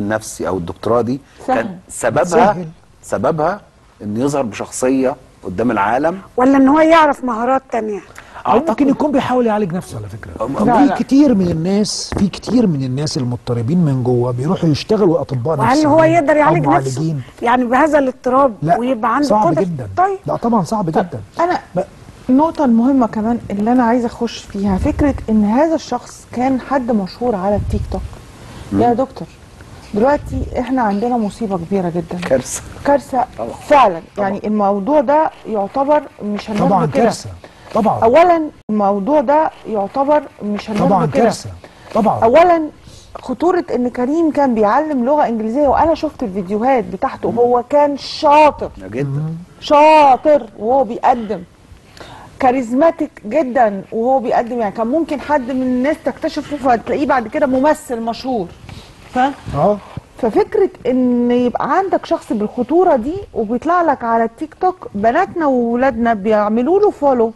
النفسي او الدكتوراه دي سهل. كان سببها سهل. سببها انه يظهر بشخصيه قدام العالم ولا ان هو يعرف مهارات تانية او ممكن يكون بيحاول يعالج نفسه على فكره لا، في لا. كتير من الناس في كتير من الناس المضطربين من جوه بيروحوا يشتغلوا اطباء وهل نفسيين هو يقدر أو يعالج نفسه معالجين يعني بهذا الاضطراب لا ويبقى عنده صعب قدرة جدا طيب لا طبعا صعب جدا انا النقطة المهمة كمان اللي أنا عايزة أخش فيها فكرة إن هذا الشخص كان حد مشهور على التيك توك يا دكتور دلوقتي إحنا عندنا مصيبة كبيرة جدا كارثه كارثة فعلا يعني الموضوع ده يعتبر مش طبعا هنقول كده كارثه طبعا أولا الموضوع ده يعتبر مش طبعا هنقول كده كارثه طبعا اولا خطوره ان كريم كان بيعلم لغه انجليزيه وانا شفت الفيديوهات بتاعته هو كان شاطر جدا شاطر وهو بيقدم كاريزماتيك جدا وهو بيقدم يعني كان ممكن حد من الناس تكتشفه فتلاقيه بعد كده ممثل مشهور فاهم اه ففكره ان يبقى عندك شخص بالخطوره دي وبيطلع لك على التيك توك بناتنا وولادنا بيعملوا له فولو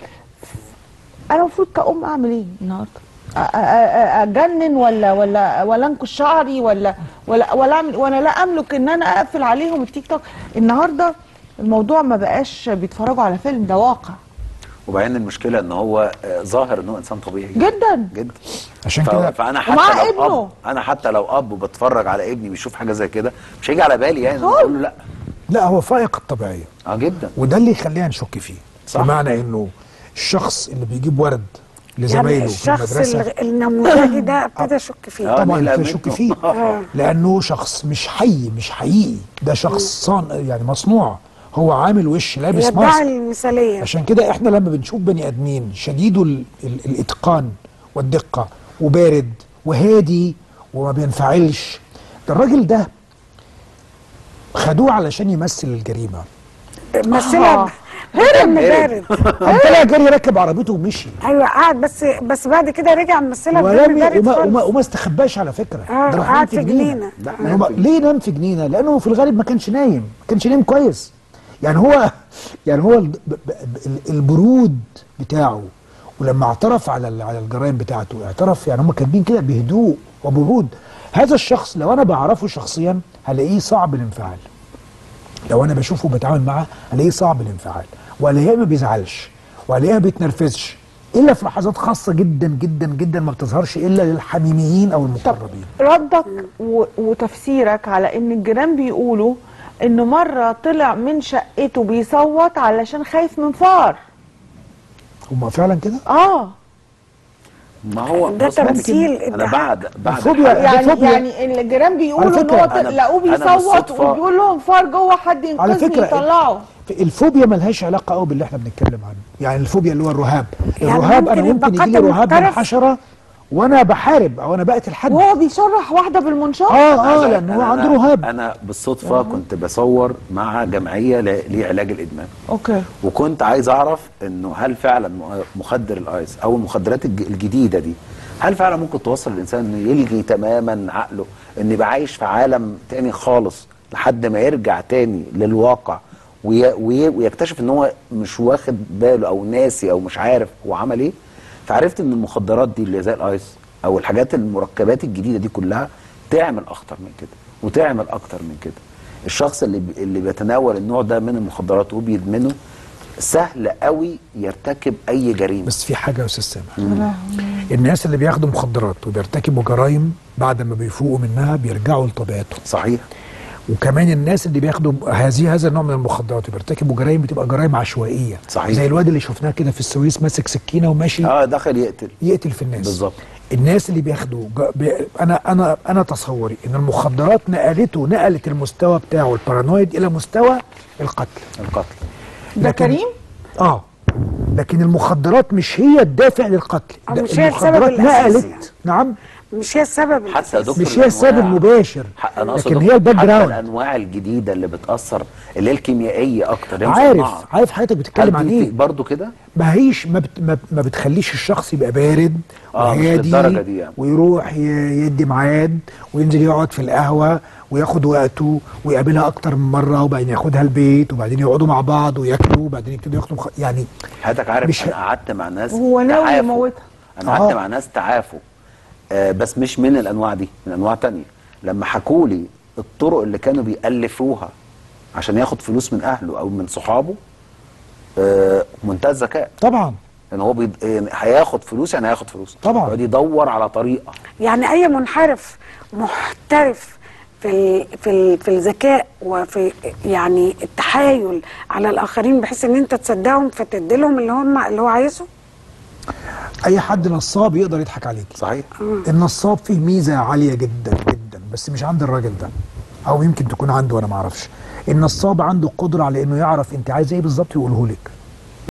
انا المفروض كأم اعمل ايه النهارده أ- أ- أ- اجنن ولا ولا ولا انكش شعري ولا ولا ولا اعمل وانا لا املك ان انا اقفل عليهم التيك توك النهارده الموضوع ما بقاش بيتفرجوا على فيلم ده واقع وبعدين المشكله ان هو آه، ظاهر ان هو انسان طبيعي جدا جدا عشان ف- كده فانا ومعاه حتى لو ابنه. اب انا حتى لو اب وبتفرج على ابني بيشوف حاجه زي كده مش هيجي على بالي يعني إن أنا اقول له لا لا هو فائق الطبيعيه اه جدا وده اللي يخلينا نشك فيه صح. بمعنى انه الشخص اللي بيجيب ورد يعني لزمايله في الشخص المدرسه الغ- النموذجي ده ابتدى اشك فيه آه. طبعا نقلق ابتدى اشك منه. فيه آه. لانه شخص مش حي مش حقيقي ده شخص صان يعني مصنوع هو عامل وش لابس يدعي ماسك المثاليه عشان كده احنا لما بنشوف بني ادمين شديد ال ال الاتقان والدقه وبارد وهادي وما بينفعلش ده الراجل ده خدوه علشان يمثل الجريمه مثلها هرب بارد قام طلع جري ركب عربيته ومشي ايوه قعد بس بس بعد كده رجع مثلها ولم بفيلم ي- بارد وما, وما, خالص وما استخباش على فكره آه، ده راح قعد نام في جنينة. لا، يعني نام هو في ليه نام في جنينه؟ لانه في الغالب ما كانش نايم ما كانش نايم كويس يعني هو يعني هو ال- ب- ب- ب- البرود بتاعه ولما اعترف على ال- على الجرائم بتاعته اعترف يعني هم كاتبين كده بهدوء وبرود هذا الشخص لو انا بعرفه شخصيا هلاقيه صعب الانفعال لو انا بشوفه بتعامل معاه هلاقيه صعب الانفعال وهلاقيه ما بيزعلش وهلاقيه ما بيتنرفزش الا في لحظات خاصه جدا جدا جدا ما بتظهرش الا للحميميين او المقربين ردك و- وتفسيرك على ان الجيران بيقولوا انه مره طلع من شقته بيصوت علشان خايف من فار هم فعلا كده اه ما هو ده بص، ممكن- تمثيل انا ادعاء. بعد بعد الفوبيا- الحلقة- يعني فوبيا. يعني الجيران بيقولوا ان فكرة هو أنا- طل- لقوه أنا بيصوت بالصدفة- وبيقول لهم فار جوه حد على ينقذني فكره يطلعه الفوبيا ملهاش علاقه قوي باللي احنا بنتكلم عنه يعني الفوبيا اللي هو الرهاب يعني الرهاب انا ممكن يبقى ممكن يجي لي قتل رهاب من محترف؟ حشره وانا بحارب او انا بقتل حد وهو بيشرح واحده بالمنشار اه أنا- اه لان هو أنا- عنده أنا- رهاب انا بالصدفه كنت بصور مع جمعيه ل- لعلاج الادمان اوكي وكنت عايز اعرف انه هل فعلا م- مخدر الايس او المخدرات الج- الجديده دي هل فعلا ممكن توصل الانسان انه يلغي تماما عقله انه يبقى عايش في عالم تاني خالص لحد ما يرجع تاني للواقع وي وي ويكتشف ان هو مش واخد باله او ناسي او مش عارف هو عمل ايه فعرفت ان المخدرات دي اللي زي الايس او الحاجات المركبات الجديده دي كلها تعمل اخطر من كده وتعمل اكتر من كده الشخص اللي بي- اللي بيتناول النوع ده من المخدرات وبيدمنه سهل قوي يرتكب اي جريمه بس في حاجه يا استاذ سامح الناس اللي بياخدوا مخدرات وبيرتكبوا جرائم بعد ما بيفوقوا منها بيرجعوا لطبيعتهم صحيح وكمان الناس اللي بياخدوا هذه هذا النوع من المخدرات وبيرتكبوا جرائم بتبقى جرائم عشوائيه صحيح. زي الواد اللي شفناه كده في السويس ماسك سكينه وماشي اه دخل يقتل يقتل في الناس بالظبط. الناس اللي بياخدوا جا- بي انا انا انا تصوري ان المخدرات نقلته نقلت المستوى بتاعه البارانويد الى مستوى القتل القتل ده لكن- كريم اه لكن المخدرات مش هي الدافع للقتل أو ده مش هي السبب المخدرات الأساسي. نقلت نعم مش هي السبب حتى يا دكتور مش هي السبب الأنواع- المباشر ح- انا اقصد لكن دكتور هي الباك حتى جراوند الانواع الجديده اللي بتاثر اللي هي الكيميائيه اكتر هي عارف مصنعة. عارف حضرتك بتتكلم هل عن دي ايه برضه كده ما هيش ما, بت ما, ما بتخليش الشخص يبقى بارد آه، مش وهادي للدرجة دي يعني. ويروح ي- يدي ميعاد وينزل يقعد في القهوه وياخد وقته ويقابلها اكتر من مره وبعدين ياخدها البيت وبعدين يقعدوا مع بعض وياكلوا وبعدين يبتدوا ياخدوا مخ... يعني حضرتك عارف مش- انا قعدت مع ناس هو ناوي تعافوا. يموتها. انا قعدت آه. مع ناس تعافوا آه بس مش من الانواع دي من انواع تانية لما حكوا لي الطرق اللي كانوا بيألفوها عشان ياخد فلوس من اهله او من صحابه آه، منتهى الذكاء طبعا ان هو بيد... يعني هياخد فلوس يعني هياخد فلوس طبعا. يقعد يدور على طريقه يعني اي منحرف محترف في ال في ال في الذكاء وفي يعني التحايل على الاخرين بحيث ان انت تصدقهم فتديلهم اللي هم اللي هو عايزه اي حد نصاب يقدر يضحك عليك صحيح النصاب فيه ميزه عاليه جدا جدا بس مش عند الراجل ده او يمكن تكون عنده وانا ما اعرفش النصاب عنده قدره على انه يعرف انت عايز ايه بالظبط ويقوله لك